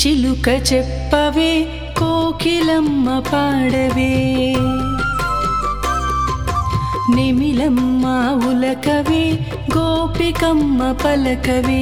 చిలుక చెప్పవే కోకిలమ్మ పాడవే నిమిలమ్మ ఉలకవే గోపికమ్మ పలకవే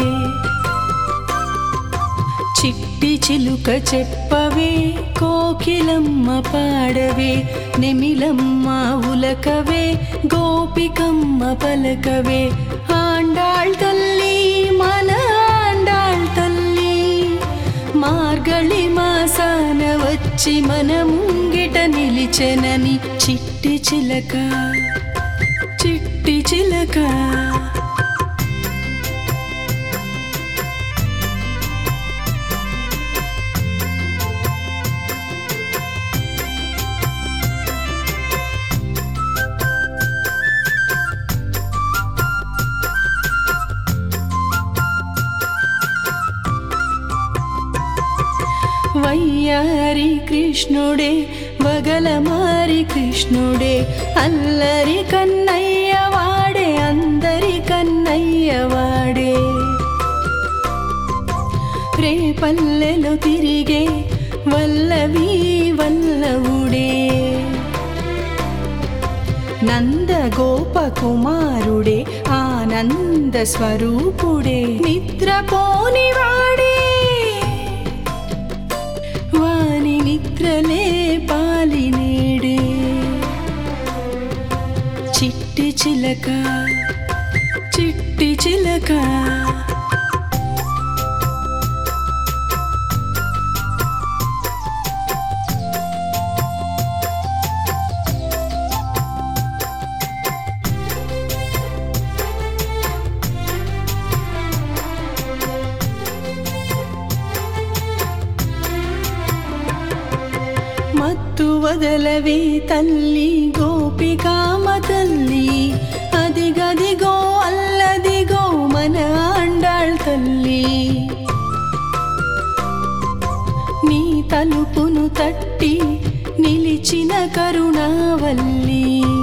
చిట్టి చిలుక చెప్పవే కోకిలమ్మ పాడవే నెమిలమ్మ ఉలకవే గోపికమ్మ పలకవే ఆండాళ్ తల్లి మన ఆండాళ్ తల్లి మార్గళి మాసాన వచ్చి మన ముంగిట నిలిచెనని చిట్టి చిలక చిట్టి చిలక వయ్యారి కృష్ణుడే వగలమారి కృష్ణుడే అల్లరి కన్నయ్య వాడే అందరి కన్నయ్య వాడే రే పల్లెలు తిరిగే వల్లవి వల్లవుడే నంద గోప కుమారుడే ఆనంద స్వరూపుడే నిద్రపోని వాడే వాని నిద్రలే పాలినేడే చిట్టి చిలక చిట్టి చిలక మత్తు వదలవే తల్లి గోపికామ తల్లి అదిగదిగో అల్లదిగో మన ఆండాళ్ తల్లి నీ తలుపును తట్టి నిలిచిన కరుణావల్లి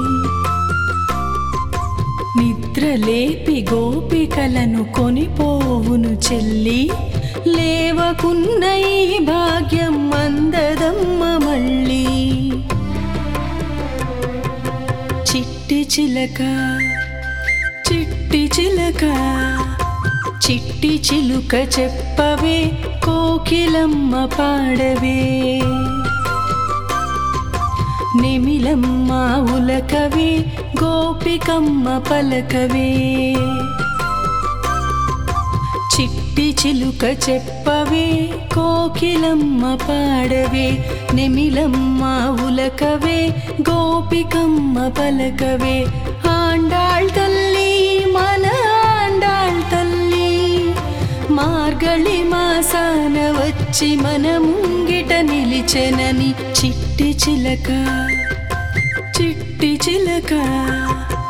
నిద్రలేపి గోపికలను కొనిపోవును చెల్లి లేవకున్న ఈ భాగ్యం అందదమ్మ మళ్ళీ చిట్టి చిలక చిట్టి చిలక చిట్టి చిలుక చెప్పవే కోకిలమ్మ పాడవే నిమిలమ్మ ఉలకవే గోపికమ్మ పలకవే చిట్టి చిలుక చెప్పవే కోకిలమ్మ పాడవే నెమిలమ్మ ఉలకవే గోపికమ్మ పలకవే ఆండాళ్ తల్లి మన ఆండాళ్ తల్లి మార్గళి మాసాన వచ్చి మన ముంగిట నిలిచెనని చిట్టి చిలక చిట్టి చిలక